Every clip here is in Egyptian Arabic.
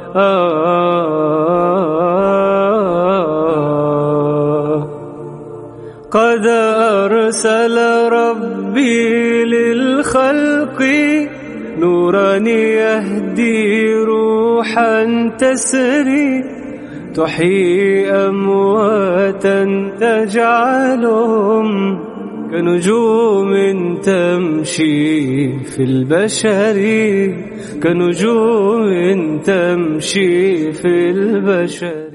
قد أرسل ربي للخلق نورا يهدي روحا تسري تحيي أمواتا تجعلهم كنجوم تمشي في البشر كنجوم تمشي في البشر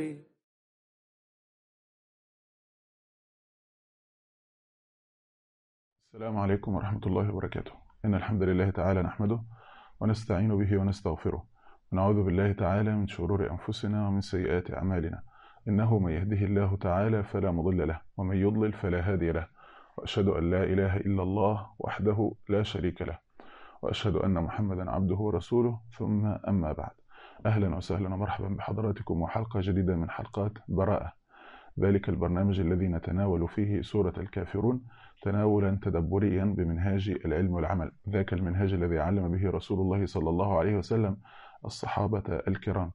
السلام عليكم ورحمة الله وبركاته إن الحمد لله تعالى نحمده ونستعين به ونستغفره ونعوذ بالله تعالى من شرور أنفسنا ومن سيئات أعمالنا إنه من يهده الله تعالى فلا مضل له ومن يضلل فلا هادي له وأشهد أن لا إله إلا الله وحده لا شريك له وأشهد أن محمدا عبده ورسوله ثم أما بعد أهلا وسهلا ومرحبا بحضراتكم وحلقة جديدة من حلقات براءة ذلك البرنامج الذي نتناول فيه سورة الكافرون تناولا تدبريا بمنهاج العلم والعمل ذاك المنهاج الذي علم به رسول الله صلى الله عليه وسلم الصحابة الكرام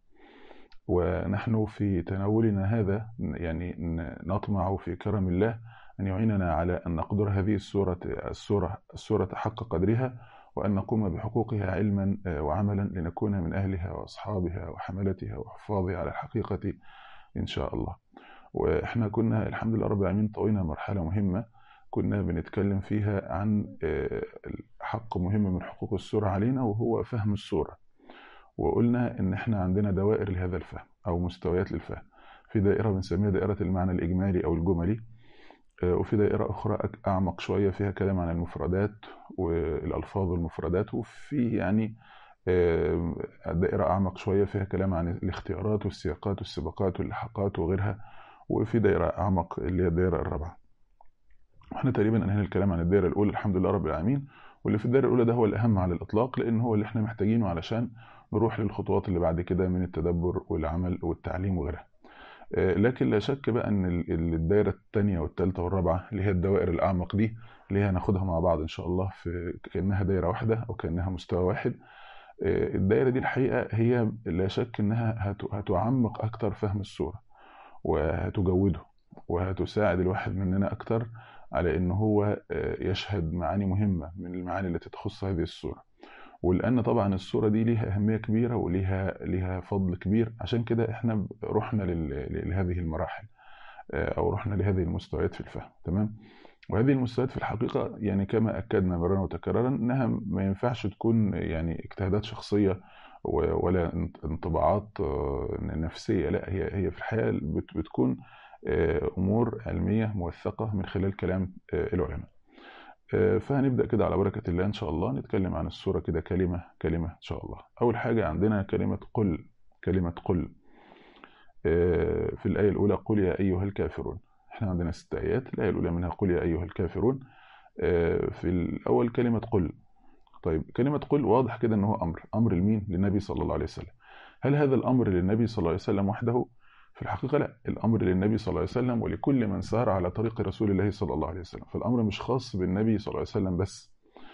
ونحن في تناولنا هذا يعني نطمع في كرم الله أن يعيننا على أن نقدر هذه السورة السورة السورة حق قدرها وأن نقوم بحقوقها علما وعملا لنكون من أهلها وأصحابها وحملتها وحفاظها على الحقيقة إن شاء الله وإحنا كنا الحمد لله رب العالمين طوينا مرحلة مهمة كنا بنتكلم فيها عن حق مهم من حقوق السورة علينا وهو فهم السورة وقلنا إن إحنا عندنا دوائر لهذا الفهم أو مستويات للفهم في دائرة بنسميها دائرة المعنى الإجمالي أو الجملي وفي دائرة أخرى أعمق شوية فيها كلام عن المفردات والألفاظ والمفردات وفي يعني دائرة أعمق شوية فيها كلام عن الاختيارات والسياقات والسباقات واللحاقات وغيرها وفي دائرة أعمق اللي هي الدائرة الرابعة احنا تقريبا انهينا الكلام عن الدائرة الأولى الحمد لله رب العالمين واللي في الدائرة الأولى ده هو الأهم على الإطلاق لأن هو اللي احنا محتاجينه علشان نروح للخطوات اللي بعد كده من التدبر والعمل والتعليم وغيرها لكن لا شك بقى ان الدائرة الثانية والثالثة والرابعة اللي هي الدوائر الأعمق دي اللي هي هناخدها مع بعض إن شاء الله في كأنها دائرة واحدة أو كأنها مستوى واحد الدائرة دي الحقيقة هي لا شك إنها هتعمق أكتر فهم السورة وهتجوده وهتساعد الواحد مننا أكتر على إن هو يشهد معاني مهمة من المعاني التي تخص هذه السورة ولأن طبعا السورة دي ليها أهمية كبيرة وليها ليها فضل كبير عشان كده إحنا رحنا لهذه المراحل أو رحنا لهذه المستويات في الفهم تمام وهذه المستويات في الحقيقة يعني كما أكدنا مرارا وتكرارا إنها ما ينفعش تكون يعني اجتهادات شخصية ولا انطباعات نفسية لا هي هي في الحقيقة بتكون أمور علمية موثقة من خلال كلام العلماء فهنبدأ كده على بركة الله إن شاء الله نتكلم عن السورة كده كلمة كلمة إن شاء الله أول حاجة عندنا كلمة قل كلمة قل في الآية الأولى قل يا أيها الكافرون احنا عندنا ست آيات الآية الأولى منها قل يا أيها الكافرون في الأول كلمة قل طيب كلمة قل واضح كده إن هو أمر أمر لمين للنبي صلى الله عليه وسلم هل هذا الأمر للنبي صلى الله عليه وسلم وحده في الحقيقة لا الأمر للنبي صلى الله عليه وسلم ولكل من سار على طريق رسول الله صلى الله عليه وسلم فالأمر مش خاص بالنبي صلى الله عليه وسلم بس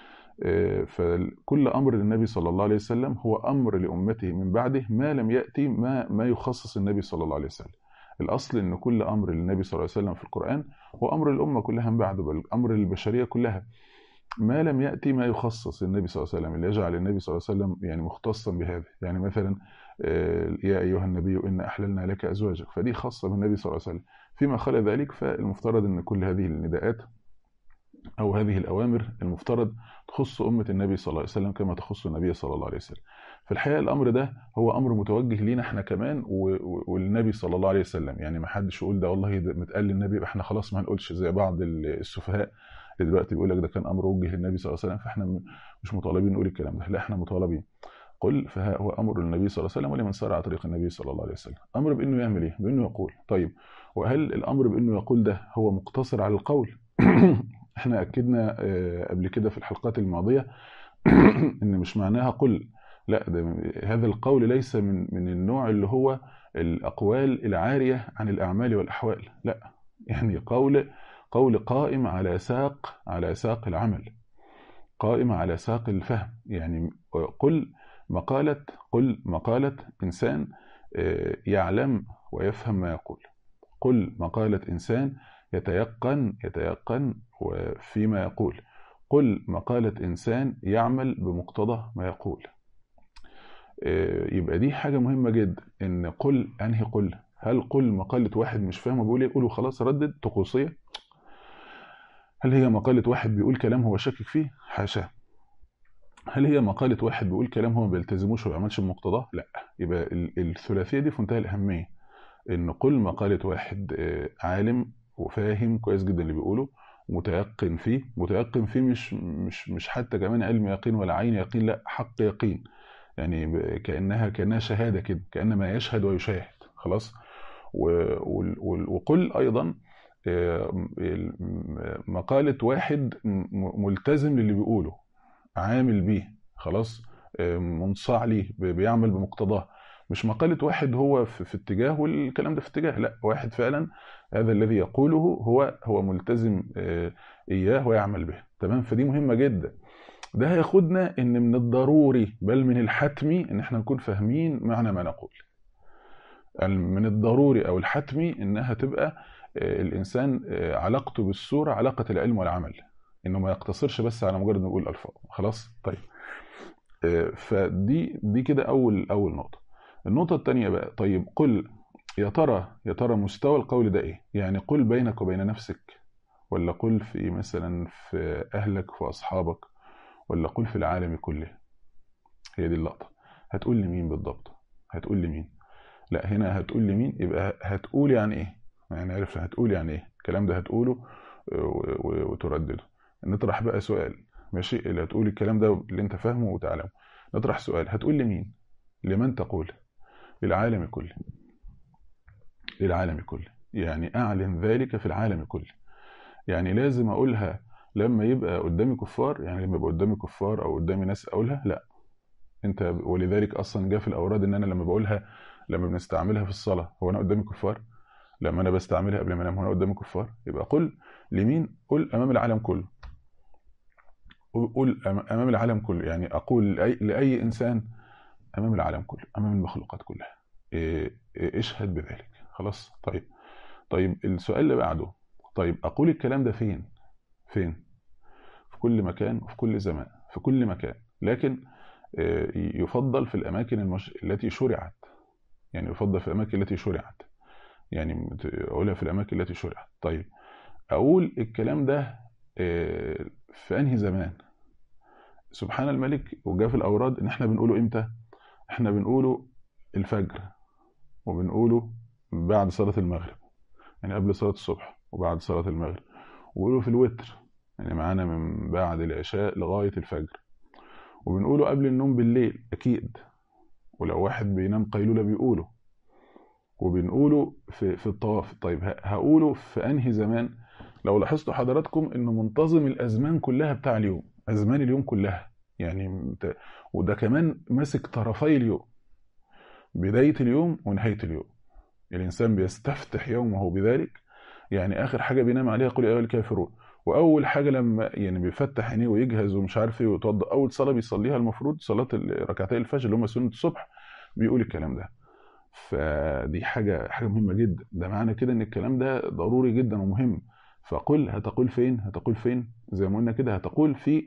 فكل أمر للنبي صلى الله عليه وسلم هو أمر لأمته من بعده ما لم يأتي ما, ما يخصص النبي صلى الله عليه وسلم الأصل أن كل أمر للنبي صلى الله عليه وسلم في القرآن هو أمر الأمة كلها من بعده بل أمر البشرية كلها ما لم يأتي ما يخصص النبي صلى الله عليه وسلم اللي يجعل النبي صلى الله عليه وسلم يعني مختصا بهذا يعني مثلا يا أيها النبي إن أحللنا لك أزواجك فدي خاصة بالنبي صلى الله عليه وسلم فيما خلا ذلك فالمفترض أن كل هذه النداءات أو هذه الأوامر المفترض تخص أمة النبي صلى الله عليه وسلم كما تخص النبي صلى الله عليه وسلم في الحقيقة الأمر ده هو أمر متوجه لينا احنا كمان والنبي صلى الله عليه وسلم يعني ما حدش يقول ده والله ده متقال للنبي احنا خلاص ما هنقولش زي بعض السفهاء اللي دلوقتي بيقول لك ده كان أمر وجه للنبي صلى الله عليه وسلم فاحنا مش مطالبين نقول الكلام ده لا احنا مطالبين قل فها هو أمر للنبي صلى الله عليه وسلم ولمن سار على طريق النبي صلى الله عليه وسلم أمر بأنه يعمل إيه؟ بأنه يقول طيب وهل الأمر بأنه يقول ده هو مقتصر على القول؟ احنا أكدنا قبل كده في الحلقات الماضية إن مش معناها قل لا ده هذا القول ليس من من النوع اللي هو الأقوال العارية عن الأعمال والأحوال لا يعني قول قول قائم على ساق على ساق العمل قائم على ساق الفهم يعني قل مقالة قل مقالة إنسان يعلم ويفهم ما يقول قل مقالة إنسان يتيقن يتيقن فيما يقول قل مقالة إنسان يعمل بمقتضى ما يقول يبقى دي حاجة مهمة جدا إن قل أنهي قل هل قل مقالة واحد مش فاهم بيقول ايه يقوله خلاص ردد طقوسية هل هي مقالة واحد بيقول كلام هو شاكك فيه حاشا هل هي مقالة واحد بيقول كلام هو ما بيلتزموش وما بيعملش بمقتضاه لا يبقى الثلاثية دي في منتهى الأهمية إن قل مقالة واحد عالم وفاهم كويس جدا اللي بيقوله متيقن فيه متيقن فيه مش مش مش حتى كمان علم يقين ولا عين يقين لا حق يقين يعني كانها كانها شهاده كده كانما يشهد ويشاهد خلاص وقل ايضا مقاله واحد ملتزم للي بيقوله عامل بيه خلاص منصاع ليه بيعمل بمقتضاه مش مقالة واحد هو في, في اتجاه والكلام ده في اتجاه لا واحد فعلا هذا الذي يقوله هو هو ملتزم إياه ويعمل به تمام فدي مهمة جدا ده هياخدنا ان من الضروري بل من الحتمي ان احنا نكون فاهمين معنى ما نقول من الضروري او الحتمي انها تبقى الانسان علاقته بالسوره علاقه العلم والعمل انه ما يقتصرش بس على مجرد انه يقول الفاظ خلاص طيب فدي دي كده اول اول نقطه النقطه الثانيه بقى طيب قل يا ترى يا ترى مستوى القول ده ايه يعني قل بينك وبين نفسك ولا قل في مثلا في اهلك واصحابك ولا قل في العالم كله هي دي اللقطة هتقول لي مين بالضبط هتقول لي مين لا هنا هتقول لي مين يبقى هتقول يعني ايه يعني عرفنا هتقول يعني ايه الكلام ده هتقوله وتردده نطرح بقى سؤال ماشي اللي هتقول الكلام ده اللي انت فاهمه وتعلمه نطرح سؤال هتقول لي مين لمن تقول للعالم كله للعالم كله يعني اعلن ذلك في العالم كله يعني لازم اقولها لما يبقى قدامي كفار يعني لما يبقى قدامي كفار او قدامي ناس اقولها لا انت ولذلك اصلا جاء في الاوراد ان انا لما بقولها لما بنستعملها في الصلاه هو انا قدامي كفار لما انا بستعملها قبل ما انام هو انا قدامي كفار يبقى قل لمين قل امام العالم كله قل امام العالم كله يعني اقول لاي, لأي انسان امام العالم كله امام المخلوقات كلها اشهد بذلك خلاص طيب طيب السؤال اللي بعده طيب اقول الكلام ده فين فين في كل مكان وفي كل زمان في كل مكان لكن يفضل في الأماكن المش... التي شرعت يعني يفضل في الأماكن التي شرعت يعني أقولها في الأماكن التي شرعت طيب أقول الكلام ده في أنهي زمان سبحان الملك وجاء في الأوراد إن إحنا بنقوله إمتى إحنا بنقوله الفجر وبنقوله بعد صلاة المغرب يعني قبل صلاة الصبح وبعد صلاة المغرب وبنقوله في الوتر يعني معانا من بعد العشاء لغاية الفجر وبنقوله قبل النوم بالليل أكيد ولو واحد بينام قيلولة بيقوله وبنقوله في, في الطواف طيب هقوله في أنهي زمان لو لاحظتوا حضراتكم إنه منتظم الأزمان كلها بتاع اليوم أزمان اليوم كلها يعني وده كمان ماسك طرفي اليوم بداية اليوم ونهاية اليوم الإنسان بيستفتح يومه بذلك يعني آخر حاجة بينام عليها قل يا أيها الكافرون واول حاجه لما يعني بيفتح عينيه ويجهز ومش عارف ايه ويتوضا اول صلاه بيصليها المفروض صلاه ركعتي الفجر اللي هم سنه الصبح بيقول الكلام ده فدي حاجه حاجه مهمه جدا ده معنى كده ان الكلام ده ضروري جدا ومهم فقل هتقول فين هتقول فين زي ما قلنا كده هتقول في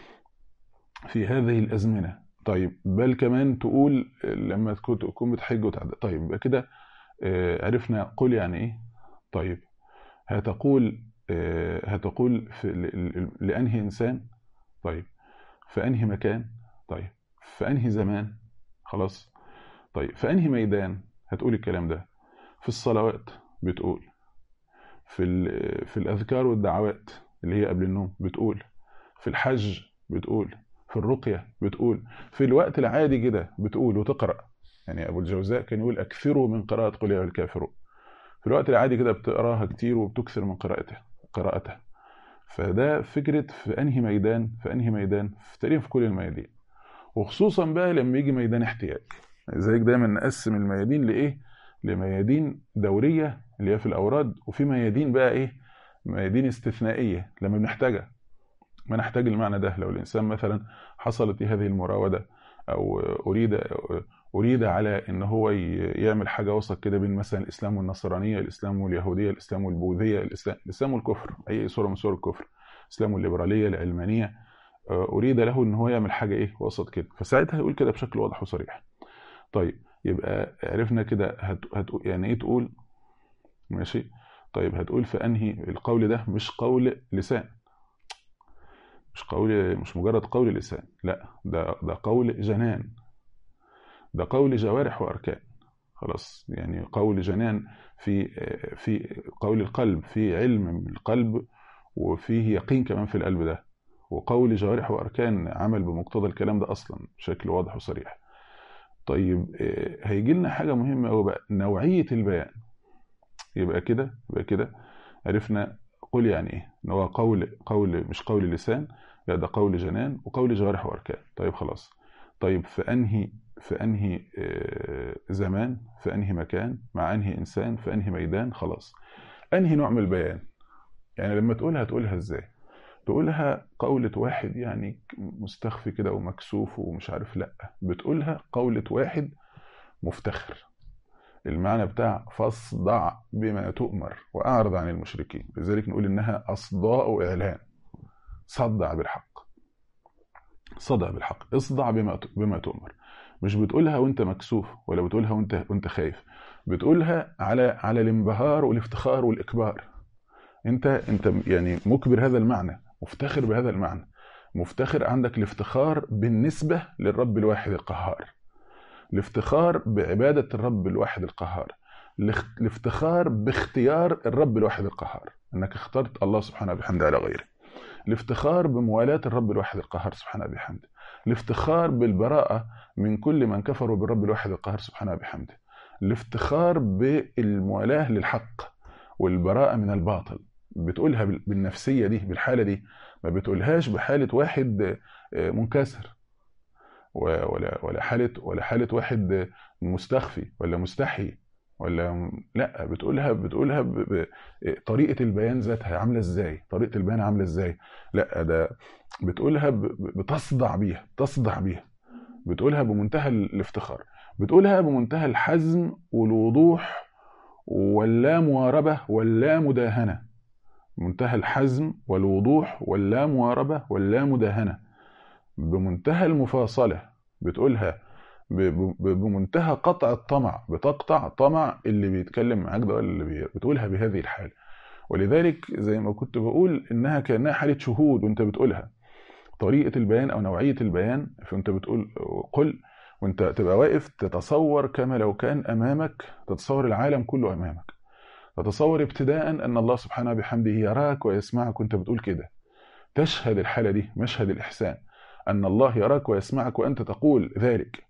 في هذه الازمنه طيب بل كمان تقول لما تكون بتحج وتعدى طيب يبقى كده عرفنا قل يعني ايه طيب هتقول هتقول في لأنهي إنسان طيب في أنهي مكان طيب في أنهي زمان خلاص طيب في أنهي ميدان هتقول الكلام ده في الصلوات بتقول في في الأذكار والدعوات اللي هي قبل النوم بتقول في الحج بتقول في الرقية بتقول في الوقت العادي كده بتقول وتقرأ يعني أبو الجوزاء كان يقول أكثروا من قراءة قل يا الكافرون في الوقت العادي كده بتقراها كتير وبتكثر من قراءتها قراءتها فده فكرة في أنهي ميدان في أنهي ميدان في تقريبا في كل الميادين وخصوصا بقى لما يجي ميدان احتياج لذلك دايما نقسم الميادين لإيه لميادين دورية اللي هي في الأوراد وفي ميادين بقى إيه ميادين استثنائية لما بنحتاجها ما نحتاج المعنى ده لو الإنسان مثلا حصلت هذه المراودة او اريد اريد على ان هو ي- يعمل حاجه وسط كده بين مثلا الاسلام والنصرانيه الاسلام واليهوديه الاسلام والبوذيه الاسلام, الإسلام والكفر اي صوره من صور الكفر الاسلام والليبراليه العلمانيه آه، اريد له ان هو يعمل حاجه ايه وسط كده فساعتها يقول كده بشكل واضح وصريح طيب يبقى عرفنا كده هت... هت... يعني ايه تقول ماشي طيب هتقول في انهي القول ده مش قول لسان مش قول مش مجرد قول لسان لا ده ده قول جنان ده قول جوارح واركان خلاص يعني قول جنان في في قول القلب في علم من القلب وفيه يقين كمان في القلب ده وقول جوارح واركان عمل بمقتضى الكلام ده اصلا بشكل واضح وصريح طيب آه، هيجي لنا حاجه مهمه قوي بقى نوعيه البيان يبقى كده يبقى كده عرفنا قول يعني ايه ان هو قول قول مش قول لسان لا ده قول جنان وقول جوارح واركان طيب خلاص طيب في انهي في انهي آه، زمان في انهي مكان مع انهي انسان في انهي ميدان خلاص انهي نوع من البيان يعني لما تقولها تقولها ازاي تقولها قولة واحد يعني مستخفي كده ومكسوف ومش عارف لا بتقولها قولة واحد مفتخر المعنى بتاع فاصدع بما تؤمر واعرض عن المشركين لذلك نقول انها اصداء اعلان صدع بالحق صدع بالحق اصدع بما بما تؤمر مش بتقولها وانت مكسوف ولا بتقولها وانت وانت خايف بتقولها على على الانبهار والافتخار والاكبار انت انت يعني مكبر هذا المعنى مفتخر بهذا المعنى مفتخر عندك الافتخار بالنسبة للرب الواحد القهار الافتخار بعبادة الرب الواحد القهار الاخت- الافتخار باختيار الرب الواحد القهار انك اخترت الله سبحانه وبحمده على غيره الافتخار بموالاة الرب الواحد القهار سبحانه وبحمده الافتخار بالبراءة من كل من كفروا بالرب الواحد القهار سبحانه وبحمده الافتخار بالموالاة للحق والبراءة من الباطل بتقولها بال- بالنفسية دي بالحالة دي ما بتقولهاش بحالة واحد آه، منكسر و- ولا ولا حالة ولا حالة واحد آه، مستخفي ولا مستحي ولا لا بتقولها بتقولها ب... ب... طريقة البيان ذاتها عاملة ازاي طريقة البيان عاملة ازاي لا ده بتقولها ب... ب- بتصدع بيها تصدع بيها بتقولها بمنتهى الافتخار بتقولها بمنتهى الحزم والوضوح واللا مواربة واللا مداهنة منتهى الحزم والوضوح واللا مواربة واللا مداهنة بمنتهى المفاصلة بتقولها ب- ب- بمنتهى قطع الطمع بتقطع طمع اللي بيتكلم معاك ده ولا اللي بي... بتقولها بهذه الحالة ولذلك زي ما كنت بقول انها كانها حالة شهود وانت بتقولها طريقة البيان او نوعية البيان فانت بتقول قل وانت تبقى واقف تتصور كما لو كان امامك تتصور العالم كله امامك تتصور ابتداء ان الله سبحانه بحمده يراك ويسمعك وانت بتقول كده تشهد الحالة دي مشهد الإحسان أن الله يراك ويسمعك وأنت تقول ذلك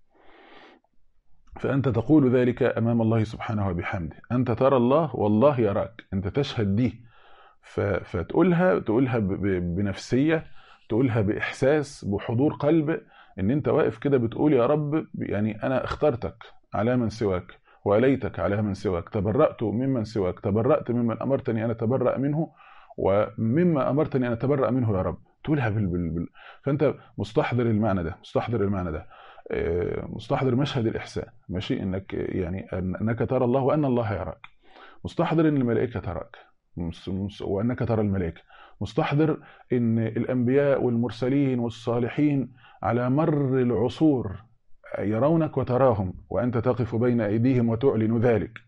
فأنت تقول ذلك أمام الله سبحانه وبحمده أنت ترى الله والله يراك أنت تشهد دي ف- فتقولها تقولها ب- ب- بنفسية تقولها بإحساس بحضور قلب إن أنت واقف كده بتقول يا رب يعني أنا اخترتك على من سواك وليتك على من سواك تبرأت ممن سواك تبرأت ممن أمرتني أن أتبرأ منه ومما أمرتني أن أتبرأ منه يا رب تقولها بال... بال... بال... فأنت مستحضر المعنى ده مستحضر المعنى ده آه، مستحضر مشهد الإحسان ماشي إنك يعني أن- أنك ترى الله وأن الله يراك مستحضر إن الملائكة تراك مس- مس- وأنك ترى الملائكة مستحضر إن الأنبياء والمرسلين والصالحين على مر العصور يرونك وتراهم وأنت تقف بين أيديهم وتعلن ذلك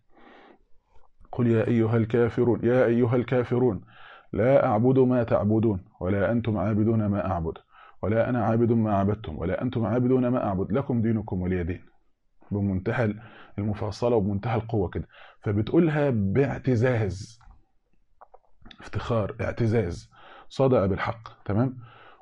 قل يا أيها الكافرون يا أيها الكافرون لا أعبد ما تعبدون ولا أنتم عابدون ما أعبد ولا أنا عابد ما عبدتم ولا أنتم عابدون ما أعبد لكم دينكم ولي دين بمنتهى المفاصلة وبمنتهى القوة كده فبتقولها باعتزاز افتخار اعتزاز صدع بالحق تمام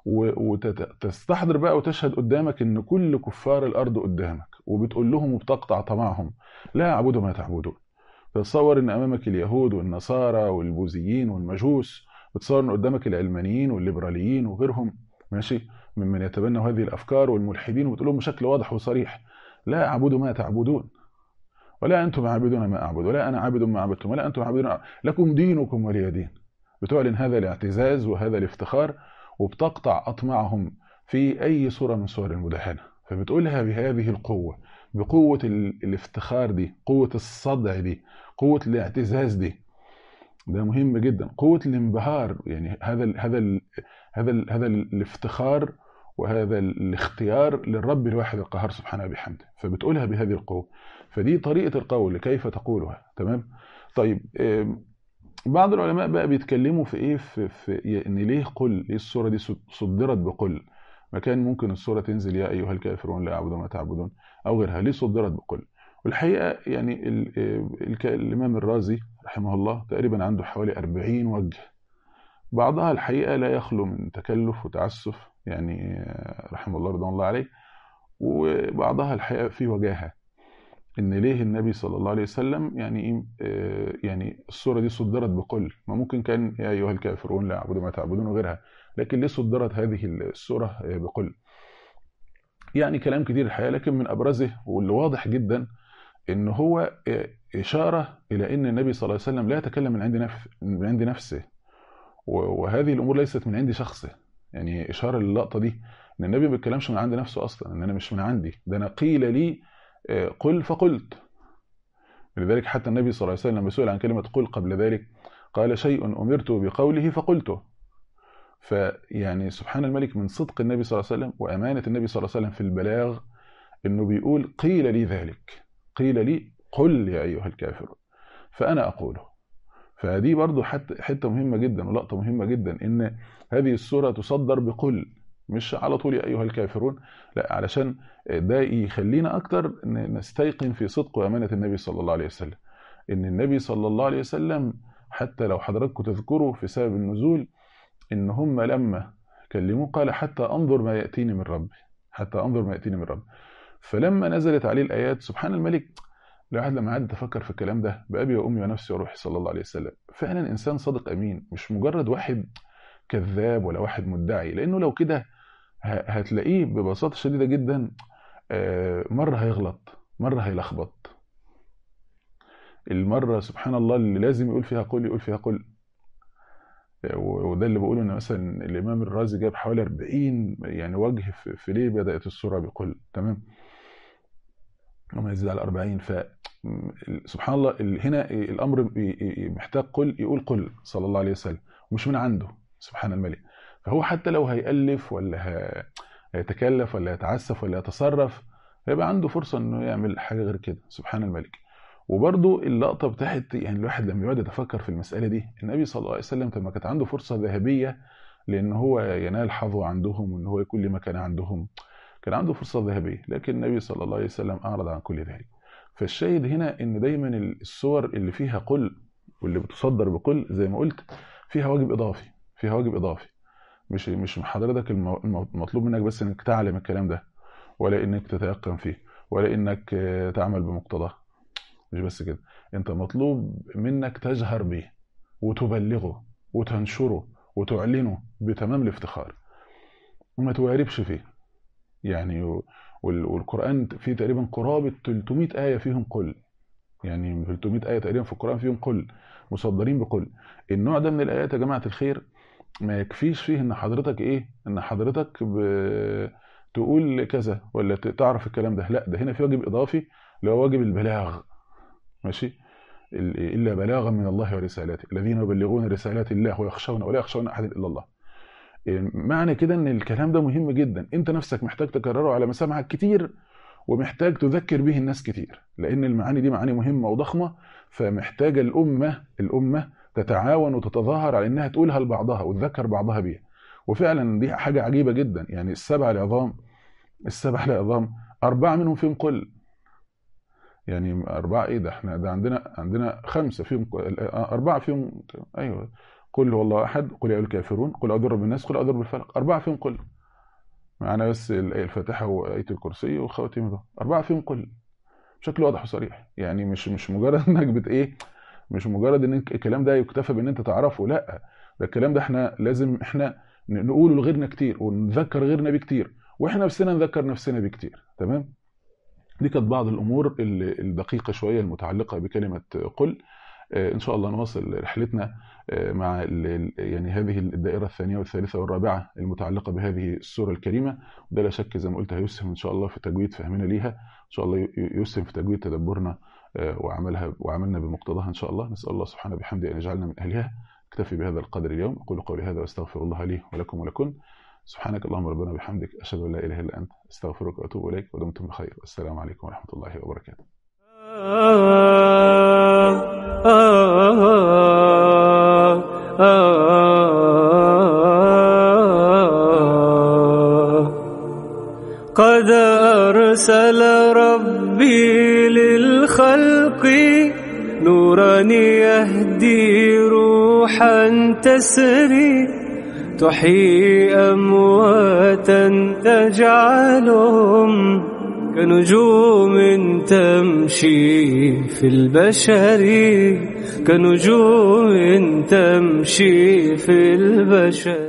وتستحضر بقى وتشهد قدامك ان كل كفار الارض قدامك وبتقول لهم وبتقطع طمعهم لا اعبد ما تعبدون تتصور ان امامك اليهود والنصارى والبوذيين والمجوس بتصور ان قدامك العلمانيين والليبراليين وغيرهم ماشي ممن يتبنوا هذه الافكار والملحدين وبتقول لهم بشكل واضح وصريح لا اعبد ما تعبدون ولا انتم عابدون ما اعبد ولا انا عابد ما عبدتم ولا انتم عابدون لكم دينكم ولي دين بتعلن هذا الاعتزاز وهذا الافتخار وبتقطع اطماعهم في اي صوره من صور المداهنه فبتقولها بهذه القوة بقوة ال- الافتخار دي قوة الصدع دي قوة الاعتزاز دي ده مهم جدا قوة الانبهار يعني هذا ال هذا ال هذا ال هذا ال الافتخار وهذا الاختيار للرب الواحد القهار سبحانه وبحمده فبتقولها بهذه القوة فدي طريقة القول كيف تقولها تمام طيب آم، بعض العلماء بقى بيتكلموا في ايه في, في ان ليه قل ليه السورة دي صدرت بقل ما كان ممكن السورة تنزل يا ايها الكافرون لا اعبد ما تعبدون او غيرها ليه صدرت بقل والحقيقة يعني ال ال الإمام الرازي رحمه الله تقريبا عنده حوالي 40 وجه بعضها الحقيقة لا يخلو من تكلف وتعسف يعني رحمه الله رضوان الله عليه وبعضها الحقيقة في وجاهة ان ليه النبي صلى الله عليه وسلم يعني ايه آه، يعني السوره دي صدرت بقل ما ممكن كان يا ايها الكافرون لا اعبد ما تعبدون وغيرها لكن ليه صدرت هذه السوره آه، بقل يعني كلام كتير الحقيقه لكن من ابرزه واللي واضح جدا ان هو آه، اشاره الى ان النبي صلى الله عليه وسلم لا يتكلم من عند نف... من عند نفسه و- وهذه الامور ليست من عند شخصه يعني اشاره للقطه دي ان النبي ما بيتكلمش من عند نفسه اصلا ان انا مش من عندي ده انا قيل لي آه، قل فقلت لذلك حتى النبي صلى الله عليه وسلم لما سئل عن كلمة قل قبل ذلك قال شيء أمرت بقوله فقلته فيعني سبحان الملك من صدق النبي صلى الله عليه وسلم وأمانة النبي صلى الله عليه وسلم في البلاغ إنه بيقول قيل لي ذلك قيل لي قل يا أيها الكافرون فأنا أقوله فدي برضو حتى حتة مهمة جدا ولقطة مهمة جدا إن هذه السورة تصدر بقل مش على طول يا أيها الكافرون لا علشان ده يخلينا أكتر ن- نستيقن في صدق وأمانة النبي صلى الله عليه وسلم إن النبي صلى الله عليه وسلم حتى لو حضراتكم تذكروا في سبب النزول إن هم لما كلموه قال حتى أنظر ما يأتيني من ربي حتى أنظر ما يأتيني من ربي فلما نزلت عليه الآيات سبحان الملك الواحد لما قعد يتفكر في الكلام ده بأبي وأمي ونفسي وروحي صلى الله عليه وسلم فعلا إنسان صادق أمين مش مجرد واحد كذاب ولا واحد مدعي لأنه لو كده ه- هتلاقيه ببساطة شديدة جدا آه، مرة هيغلط مرة هيلخبط المرة سبحان الله اللي لازم يقول فيها قل يقول فيها قل و- وده اللي بقوله ان مثلا الامام الرازي جاب حوالي 40 يعني وجه في, في ليه بدات السوره بقل تمام وما يزيد على 40 ف م- سبحان الله ال- هنا الامر ي- ي- محتاج قل يقول قل صلى الله عليه وسلم مش من عنده سبحان الملك فهو حتى لو هيألف ولا ه- هيتكلف ولا يتعسف ولا يتصرف هيبقى عنده فرصة انه يعمل حاجة غير كده سبحان الملك وبرضو اللقطة بتاعت يعني الواحد لما يقعد يتفكر في المسألة دي النبي صلى الله عليه وسلم لما كانت عنده فرصة ذهبية لأن هو ينال حظوة عندهم وأن هو يكون لي مكان عندهم كان عنده فرصة ذهبية لكن النبي صلى الله عليه وسلم أعرض عن كل ذلك فالشاهد هنا ان دايما الصور اللي فيها قل واللي بتصدر بقل زي ما قلت فيها واجب اضافي فيها واجب اضافي مش مش من حضرتك المو- المو- المطلوب منك بس انك تعلم الكلام ده ولا انك تتيقن فيه ولا انك آه، تعمل بمقتضاه مش بس كده انت مطلوب منك تجهر به وتبلغه وتنشره وتعلنه بتمام الافتخار وما تواربش فيه يعني و- وال- والقرآن فيه تقريبا قرابة 300 آية فيهم قل يعني 300 آية تقريبا في القرآن فيهم قل مصدرين بقل النوع ده من الآيات يا جماعة الخير ما يكفيش فيه ان حضرتك ايه ان حضرتك ب... تقول كذا ولا ت- تعرف الكلام ده لا ده هنا في واجب اضافي اللي هو واجب البلاغ ماشي ال- الا بلاغا من الله ورسالاته الذين يبلغون رسالات الله ويخشون ولا يخشون احد الا الله إيه، معنى كده ان الكلام ده مهم جدا انت نفسك محتاج تكرره على مسامعك كتير ومحتاج تذكر به الناس كتير لان المعاني دي معاني مهمه وضخمه فمحتاجه الامه الامه تتعاون وتتظاهر على انها تقولها لبعضها وتذكر بعضها بيها وفعلا دي حاجه عجيبه جدا يعني السبع العظام السبع العظام اربعه منهم فيهم قل يعني اربعه ايه ده احنا ده عندنا عندنا خمسه فيهم قل- اربعه فيهم ايوه قل هو الله احد قل يا ايها الكافرون قل اعوذ برب الناس قل اعوذ برب الفلق اربعه فيهم قل معانا بس الآية الفاتحة وآية الكرسي وخواتيم ده أربعة فيهم قل بشكل واضح وصريح يعني مش مش مجرد إنك بت إيه مش مجرد إن الكلام ده يكتفى بإن أنت تعرفه لا ده الكلام ده إحنا لازم إحنا ن- نقوله لغيرنا كتير ونذكر غيرنا بيه كتير وإحنا نفسنا نذكر نفسنا بيه كتير تمام دي كانت بعض الأمور ال- الدقيقة شوية المتعلقة بكلمة قل ان شاء الله نواصل رحلتنا مع يعني هذه الدائره الثانيه والثالثه والرابعه المتعلقه بهذه السوره الكريمه وده لا شك زي ما قلت هيسهم ان شاء الله في تجويد فهمنا ليها ان شاء الله يسهم في تجويد تدبرنا وعملها وعملنا بمقتضاها ان شاء الله نسال الله سبحانه وبحمده ان يجعلنا من اهلها اكتفي بهذا القدر اليوم اقول قولي هذا واستغفر الله لي ولكم ولكم سبحانك اللهم ربنا وبحمدك اشهد ان لا اله الا انت استغفرك واتوب اليك ودمتم بخير والسلام عليكم ورحمه الله وبركاته قد أرسل ربي للخلق نورا يهدي روحا تسري تحيي أمواتا تجعلهم كنجوم تمشي في البشر كنجوم تمشي في البشر